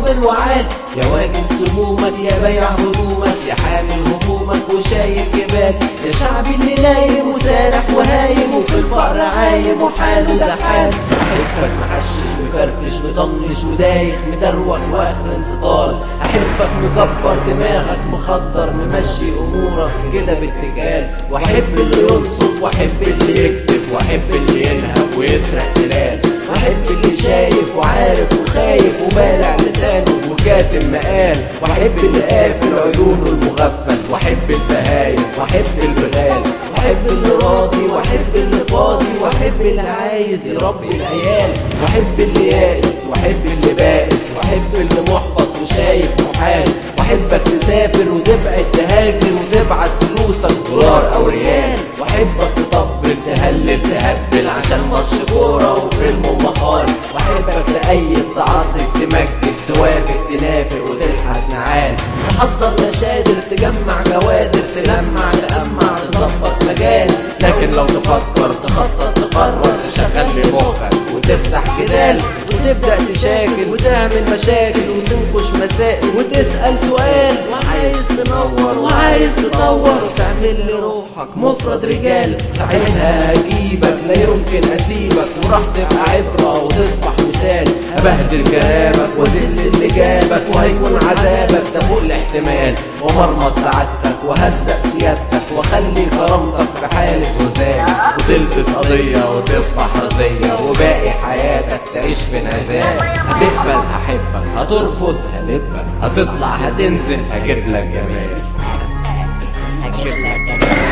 وصابر وعال يا واجد سمومك يا بايع هدومك يا حامل همومك وشايل جبال يا شعبي اللي نايم وسارح وهايم وفي الفقر عايم وحاله ده حال احبك محشش مفرفش مطنش ودايخ مدروخ واخر انسطال احبك مكبر دماغك مخدر ممشي امورك كده باتجاه واحب اللي ينصب واحب اللي يكتب واحب اللي ينهب ويسرق تلال واحب اللي شايف وعارف وخايف ومالع لسانه وكاتم مقال واحب اللي قافل عيونه المغفل واحب البهايم واحب البغال واحب اللي راضي واحب اللي فاضي واحب اللي عايز يربي العيال واحب اللي يائس واحب اللي بائس واحب اللي محبط وشايف محال واحبك تسافر وتبعد تهاجر وتبعت فلوسك دولار او ريال واحبك تطبل تهلل تهبل عشان ماتش كوره وفيلم ومقال واحبك تأيد تعاطف تمجد توافق تنافق وتلحس نعال تحضر نشادر تجمع جوادر تلمع تأمع تظبط مجال لكن لو تفكر تخطط تقرر تشغل لي مخك وتفتح جدال وتبدأ تشاكل وتعمل مشاكل وتنكش مسائل وتسأل سؤال وعايز تنور وعايز تطور وتعمل لي روحك مفرد رجال ساعتها هجيبك لا يمكن اسيبك وراح تبقى عبرة وتصبح مثال ابهدل كلامك واذل اللي جابك وهيكون عذابك ده فوق الاحتمال ومرمط سعادتك وهزق سيادتك واخلي كرامتك في حالة هزال وتلبس قضية وتصبح رزية وباقي حياتك تعيش في انعزال هتقبل هحبك هترفض هلبك هتطلع هتنزل هجيب لك جمال هجيب لك جمال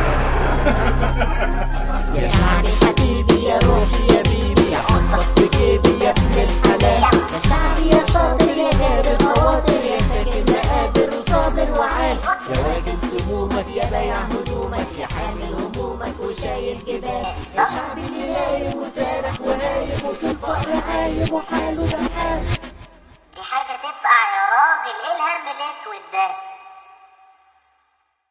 يا شعبي حبيبي يا روحي يا بيبي احطك في جيبي يا ابن الحلال يا شعبي يا شاطر يا جابر خواطر يا ساكن مقابر وصابر وعال يا واجد سمومك يا بايع هدومك يا حامل همومك وشايل جبال يا شعبي اللي نايم وسارح وهايم وفي الفقر عايم وحاله ده حال دي حاجة تفقع يا راجل ايه الهم الاسود ده